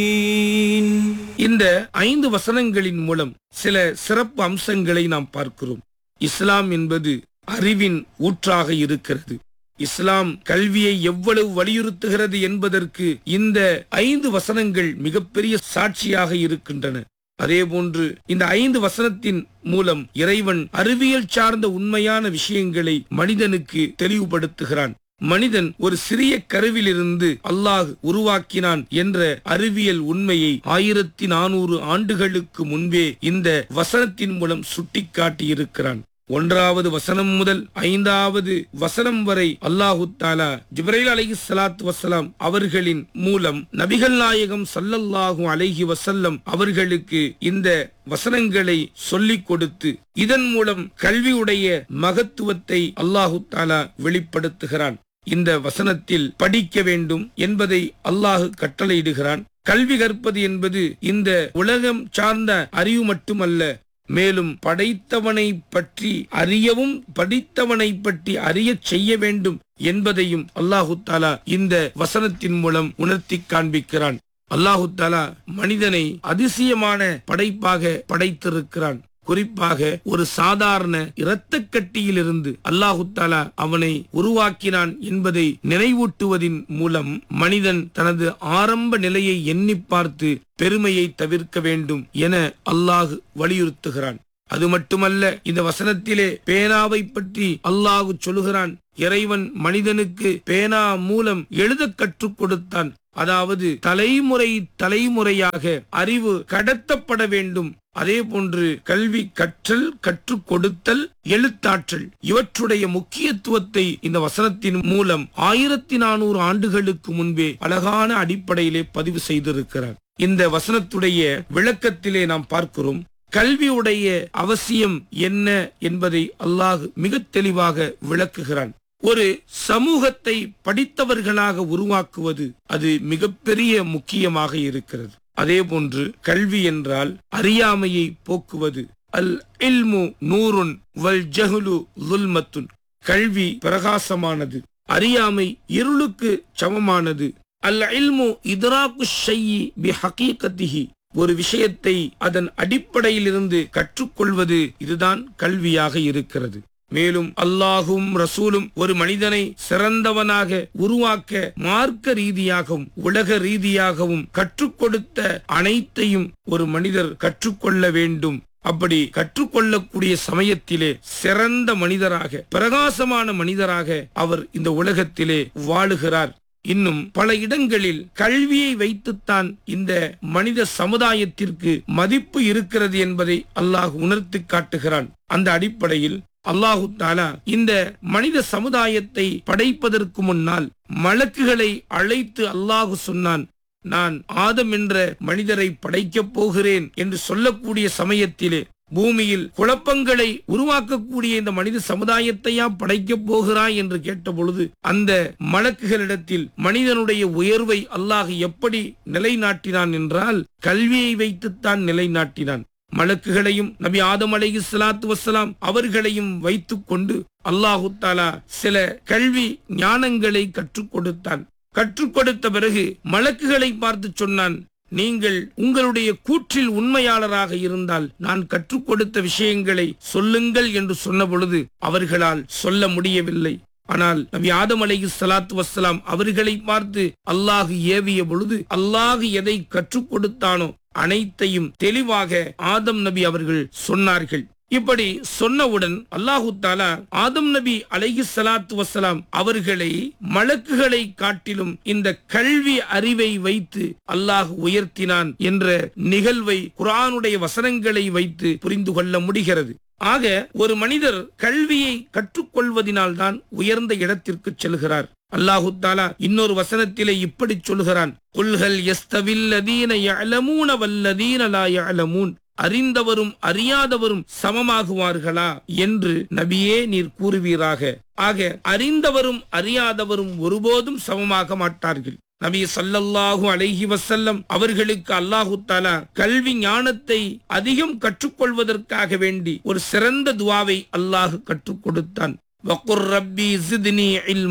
இந்த ஐந்து வசனங்களின் மூலம் சில சிறப்பு அம்சங்களை நாம் பார்க்கிறோம் இஸ்லாம் என்பது அறிவின் ஊற்றாக இருக்கிறது இஸ்லாம் கல்வியை எவ்வளவு வலியுறுத்துகிறது என்பதற்கு இந்த ஐந்து வசனங்கள் மிகப்பெரிய சாட்சியாக இருக்கின்றன அதேபோன்று இந்த ஐந்து வசனத்தின் மூலம் இறைவன் அறிவியல் சார்ந்த உண்மையான விஷயங்களை மனிதனுக்கு தெளிவுபடுத்துகிறான் மனிதன் ஒரு சிறிய கருவிலிருந்து அல்லாஹ் உருவாக்கினான் என்ற அறிவியல் உண்மையை ஆயிரத்தி நானூறு ஆண்டுகளுக்கு முன்பே இந்த வசனத்தின் மூலம் சுட்டிக்காட்டி இருக்கிறான் ஒன்றாவது வசனம் முதல் ஐந்தாவது வசனம் வரை அல்லாஹு தாலா ஜிப்ரைல் அலைஹி ஸலாத்து வசலாம் அவர்களின் மூலம் நபிகள் நாயகம் சல்லல்லாஹு அலைஹி வசல்லம் அவர்களுக்கு இந்த வசனங்களை சொல்லிக் கொடுத்து இதன் மூலம் கல்வியுடைய மகத்துவத்தை அல்லாஹு தாலா வெளிப்படுத்துகிறான் இந்த வசனத்தில் படிக்க வேண்டும் என்பதை அல்லாஹு கட்டளையிடுகிறான் கல்வி கற்பது என்பது இந்த உலகம் சார்ந்த அறிவு மட்டுமல்ல மேலும் படைத்தவனை பற்றி அறியவும் படித்தவனை பற்றி அறியச் செய்ய வேண்டும் என்பதையும் அல்லாஹு தாலா இந்த வசனத்தின் மூலம் உணர்த்தி காண்பிக்கிறான் அல்லாஹு தாலா மனிதனை அதிசயமான படைப்பாக படைத்திருக்கிறான் குறிப்பாக ஒரு சாதாரண இரத்தக்கட்டியிலிருந்து அல்லாஹு தாலா அவனை உருவாக்கினான் என்பதை நினைவூட்டுவதின் மூலம் மனிதன் தனது ஆரம்ப நிலையை எண்ணி பார்த்து பெருமையை தவிர்க்க வேண்டும் என அல்லாஹு வலியுறுத்துகிறான் அது மட்டுமல்ல இந்த வசனத்திலே பேனாவை பற்றி அல்லாஹு சொல்லுகிறான் இறைவன் மனிதனுக்கு பேனா மூலம் எழுத கற்றுக் கொடுத்தான் அதாவது தலைமுறை தலைமுறையாக அறிவு கடத்தப்பட வேண்டும் அதே போன்று கல்வி கற்றல் கற்றுக் கொடுத்தல் எழுத்தாற்றல் இவற்றுடைய முக்கியத்துவத்தை இந்த வசனத்தின் மூலம் ஆயிரத்தி நானூறு ஆண்டுகளுக்கு முன்பே அழகான அடிப்படையிலே பதிவு செய்திருக்கிறார் இந்த வசனத்துடைய விளக்கத்திலே நாம் பார்க்கிறோம் கல்வியுடைய அவசியம் என்ன என்பதை அல்லாஹ் மிக தெளிவாக விளக்குகிறான் ஒரு சமூகத்தை படித்தவர்களாக உருவாக்குவது அது மிகப்பெரிய முக்கியமாக இருக்கிறது அதே போன்று கல்வி என்றால் அறியாமையை போக்குவது அல் இல்மு நூறுன் வல் ஜஹுலு லுல்மத்துன் கல்வி பிரகாசமானது அறியாமை இருளுக்கு சமமானது அல் இல்மு இதராக்கு ஷையி பி ஹகீகத்திஹி ஒரு விஷயத்தை அதன் அடிப்படையிலிருந்து கற்றுக்கொள்வது இதுதான் கல்வியாக இருக்கிறது மேலும் அல்லாஹும் ரசூலும் ஒரு மனிதனை சிறந்தவனாக உருவாக்க மார்க்க ரீதியாகவும் உலக ரீதியாகவும் கற்றுக் கொடுத்த அனைத்தையும் ஒரு மனிதர் கற்றுக்கொள்ள வேண்டும் அப்படி கற்றுக்கொள்ளக்கூடிய சமயத்திலே சிறந்த மனிதராக பிரகாசமான மனிதராக அவர் இந்த உலகத்திலே வாழுகிறார் இன்னும் பல இடங்களில் கல்வியை வைத்துத்தான் இந்த மனித சமுதாயத்திற்கு மதிப்பு இருக்கிறது என்பதை அல்லாஹ் உணர்த்தி காட்டுகிறான் அந்த அடிப்படையில் அல்லாஹு தாலா இந்த மனித சமுதாயத்தை படைப்பதற்கு முன்னால் மலக்குகளை அழைத்து அல்லாஹு சொன்னான் நான் ஆதம் என்ற மனிதரை படைக்கப் போகிறேன் என்று சொல்லக்கூடிய சமயத்திலே பூமியில் குழப்பங்களை உருவாக்கக்கூடிய இந்த மனித சமுதாயத்தையா படைக்கப் போகிறாய் என்று கேட்ட பொழுது அந்த மலக்குகளிடத்தில் மனிதனுடைய உயர்வை அல்லாஹ் எப்படி நிலைநாட்டினான் என்றால் கல்வியை வைத்துத்தான் நிலைநாட்டினான் மலக்குகளையும் நபி ஆதம் அலைஹி ஸலாத்து வஸ்ஸலாம் அவர்களையும் வைத்துக் கொண்டு அல்லாஹு தாலா சில கல்வி ஞானங்களை கற்றுக் கொடுத்தான் கற்றுக் கொடுத்த பிறகு மலக்குகளை பார்த்து சொன்னான் நீங்கள் உங்களுடைய கூற்றில் உண்மையாளராக இருந்தால் நான் கற்றுக் கொடுத்த விஷயங்களை சொல்லுங்கள் என்று சொன்ன பொழுது அவர்களால் சொல்ல முடியவில்லை ஆனால் நபி ஆதம் அலைஹி ஸலாத்து வஸ்ஸலாம் அவர்களை பார்த்து அல்லாஹ் ஏவிய பொழுது அல்லாஹ் எதை கற்றுக் கொடுத்தானோ அனைத்தையும் தெளிவாக ஆதம் நபி அவர்கள் சொன்னார்கள் இப்படி சொன்னவுடன் அல்லாஹு தாலா ஆதம் நபி அலைஹி ஸலாத்து வசலாம் அவர்களை மலக்குகளை காட்டிலும் இந்த கல்வி அறிவை வைத்து அல்லாஹ் உயர்த்தினான் என்ற நிகழ்வை குரானுடைய வசனங்களை வைத்து புரிந்து கொள்ள முடிகிறது ஆக ஒரு மனிதர் கல்வியை கற்றுக்கொள்வதினால்தான் உயர்ந்த இடத்திற்கு செல்கிறார் அல்லாஹு தாலா இன்னொரு வசனத்திலே இப்படி சொல்கிறான் குல்ஹல் யஸ்தவில்லதீன யஅலமூன வல்லதீன லா யஅலமூன் அறிந்தவரும் அறியாதவரும் சமமாகுவார்களா என்று நபியே நீர் கூறுவீராக ஆக அறிந்தவரும் அறியாதவரும் ஒருபோதும் சமமாக மாட்டார்கள் நபி சல்லல்லாஹு அலைஹி வசல்லம் அவர்களுக்கு அல்லாஹு தாலா கல்வி ஞானத்தை அதிகம் கற்றுக்கொள்வதற்காக வேண்டி ஒரு சிறந்த துவாவை அல்லாஹ் கற்றுக் கொடுத்தான் வக்குர் ரப்பி ஜித்னி இல்மா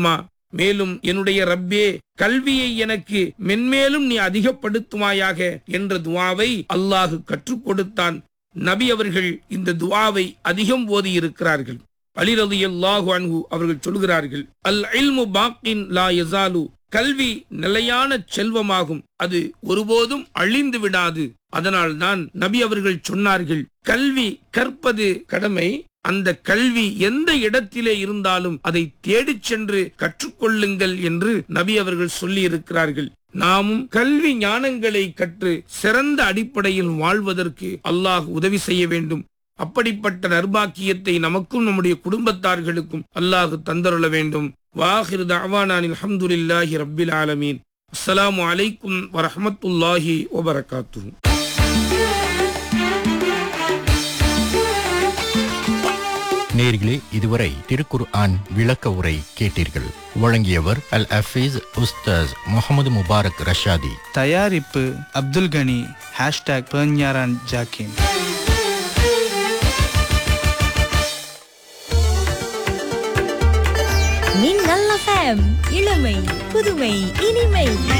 மேலும் என்னுடைய ரப்பே கல்வியை எனக்கு மென்மேலும் நீ அதிகப்படுத்துவாயாக என்ற துவாவை அல்லாஹு கற்றுக் கொடுத்தான் நபி அவர்கள் இந்த துவாவை அதிகம் ஓதி இருக்கிறார்கள் அலி ரலியல்லாஹு அன்ஹு அவர்கள் சொல்கிறார்கள் அல் இல்மு பாக்கின் லா யஸாலு கல்வி நிலையான செல்வமாகும் அது ஒருபோதும் அழிந்து விடாது அதனால் தான் நபி அவர்கள் சொன்னார்கள் கல்வி கற்பது கடமை அந்த கல்வி எந்த இடத்திலே இருந்தாலும் அதை தேடிச் சென்று கற்றுக்கொள்ளுங்கள் என்று நபி அவர்கள் சொல்லி இருக்கிறார்கள் நாமும் கல்வி ஞானங்களை கற்று சிறந்த அடிப்படையில் வாழ்வதற்கு அல்லாஹ் உதவி செய்ய வேண்டும் அப்படிப்பட்ட நர்பாக்கியத்தை நமக்கும் நம்முடைய குடும்பத்தார்களுக்கும் அல்லாஹ் தந்தருள வேண்டும் வாஹிர் தஅவானானில் அல்ஹம்துலில்லாஹி ரப்பில் ஆலமீன் அஸ்ஸலாமு அலைக்கும் வரஹ்மத்துல்லாஹி வபரகாத்துஹு நேர்களே இதுவரை திருக்குர் ஆன் விளக்க உரை கேட்டீர்கள் வழங்கியவர் அல் அஃபீஸ் உஸ்தாஸ் முகமது முபாரக் ரஷாதி தயாரிப்பு அப்துல் கனி ஹேஷ்டாக் பெர்ஞாரான் ஜாக்கின் மின்னல் எஃப்எம் இளமை புதுமை இனிமை